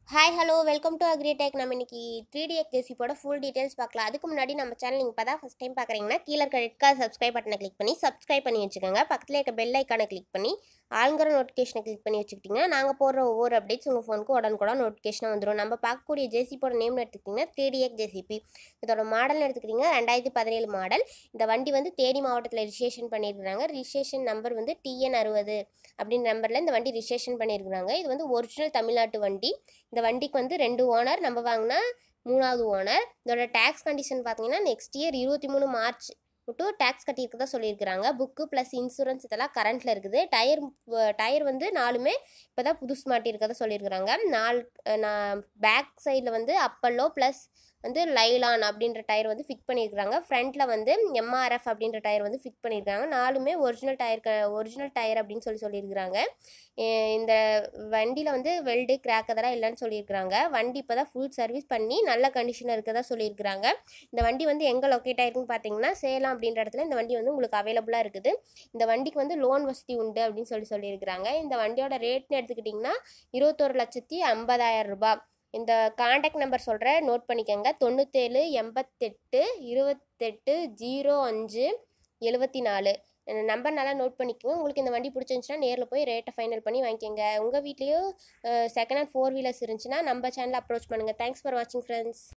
hi hello welcome to Agritech நம்ம இன்னைக்கு three D எக்ஸிப்போட ஃபுல் டீடைல்ஸ் பார்க்கலாம் அதுக்கு முன்னாடி நம்ம சேனல் நீங்கள் இப்போ தான் ஃபஸ்ட் டைம் பார்க்குறீங்கன்னா கீழே இருக்க ரெட் கலர் சப்ஸ்கிரைப் பட்டனை கிளிக் பண்ணி சப்ஸ்கிரைப் பண்ணி வச்சுக்கோங்க பக்கத்தில் இருக்க பெல் ஐக்கானை கிளிக் பண்ணி ஆளுங்கிற நோட்டிஃபிகேஷனை கிளிக் பண்ணி வச்சுக்கிட்டிங்கன்னா நாங்கள் போடுற ஒவ்வொரு அப்டேட்ஸ் உங்கள் ஃபோனுக்கு உடனுக்குடன் நோட்டிஃபிகேஷனாக வந்துடும் நம்ம பார்க்கக்கூடிய ஜேசிப்போட நேம் எடுத்துக்கிட்டிங்கன்னா த்ரீ டி எக் ஜேசிபி இதோட மாடல் எடுத்துக்கிட்டிங்கன்னா ரெண்டாயிரத்தி பதினேழு மாடல் இந்த வண்டி வந்து தேனி மாவட்டத்தில் ரிஜிஸ்ட்ரேஷன் பண்ணியிருக்கிறாங்க ரிஜிஸ்ட்ரேஷன் நம்பர் வந்து டிஎன் அறுபது அப்படின்ற நம்பரில் இந்த வண்டி ரிஜிஸ்ட்ரேஷன் பண்ணியிருக்கிறாங்க இது வந்து ஒரிஜினல் தமிழ்நாட்டு வண்டி இந்த வண்டிக்கு வந்து ரெண்டு ஓனர் நம்ம வாங்கினா மூணாவது ஓனர் இதோட டேக்ஸ் கண்டிஷன் பார்த்தீங்கன்னா நெக்ஸ்ட் இயர் இருபத்தி மூணு மார்ச் மட்டும் டேக்ஸ் கட்டியிருக்கதா சொல்லியிருக்கிறாங்க புக்கு ப்ளஸ் இன்சூரன்ஸ் இதெல்லாம் கரண்ட்டில் இருக்குது டயர் டயர் வந்து நாலுமே இப்போ தான் புதுசு மாட்டியிருக்கதா சொல்லியிருக்கிறாங்க நாலு நான் பேக் சைடில் வந்து அப்பல்லோ ப்ளஸ் வந்து லைலான் அப்படின்ற டயர் வந்து ஃபிட் பண்ணியிருக்கிறாங்க ஃப்ரண்ட்டில் வந்து எம்ஆர்எஃப் அப்படின்ற டயர் வந்து ஃபிட் பண்ணியிருக்காங்க நாலுமே ஒரிஜினல் டயர் ஒரிஜினல் டயர் அப்படின்னு சொல்லி சொல்லியிருக்கிறாங்க எ- இந்த வண்டியில் வந்து வெல்டு கிராக் அதெல்லாம் இல்லைன்னு சொல்லியிருக்கிறாங்க வண்டி இப்போ தான் ஃபுல் சர்வீஸ் பண்ணி நல்ல கண்டிஷனில் இருக்கதா சொல்லியிருக்கிறாங்க இந்த வண்டி வந்து எங்கே லொக்கேட் ஆயிருக்குன்னு பார்த்தீங்கன்னா சேலம் அப்படின்ற இடத்துல இந்த வண்டி வந்து உங்களுக்கு அவைலபிளாக இருக்குது இந்த வண்டிக்கு வந்து லோன் வசதி உண்டு அப்படின்னு சொல்லி சொல்லியிருக்கிறாங்க இந்த வண்டியோட ரேட்னு எடுத்துக்கிட்டிங்கன்னா இருபத்தொரு லட்சத்தி ஐம்பதாயிரம் ரூபாய் இந்த காண்டாக்ட் நம்பர் சொல்கிறேன் நோட் பண்ணிக்கோங்க தொண்ணூற்றேழு எண்பத்தெட்டு இருபத்தெட்டு ஜீரோ அஞ்சு எழுபத்தி நாலு நம்பர் நல்லா நோட் பண்ணிக்கோங்க உங்களுக்கு இந்த வண்டி பிடிச்சிருந்துச்சுன்னா நேரில் போய் ரேட்டை ஃபைனல் பண்ணி வாங்கிக்கோங்க உங்கள் வீட்லேயும் செகண்ட் ஹேண்ட் ஃபோர் வீலர்ஸ் இருந்துச்சுன்னா நம்ம சேனலை அப்ரோச் பண்ணுங்கள் தேங்க்ஸ் ஃபார் வாட்சிங் ஃப்ரெண்ட்ஸ்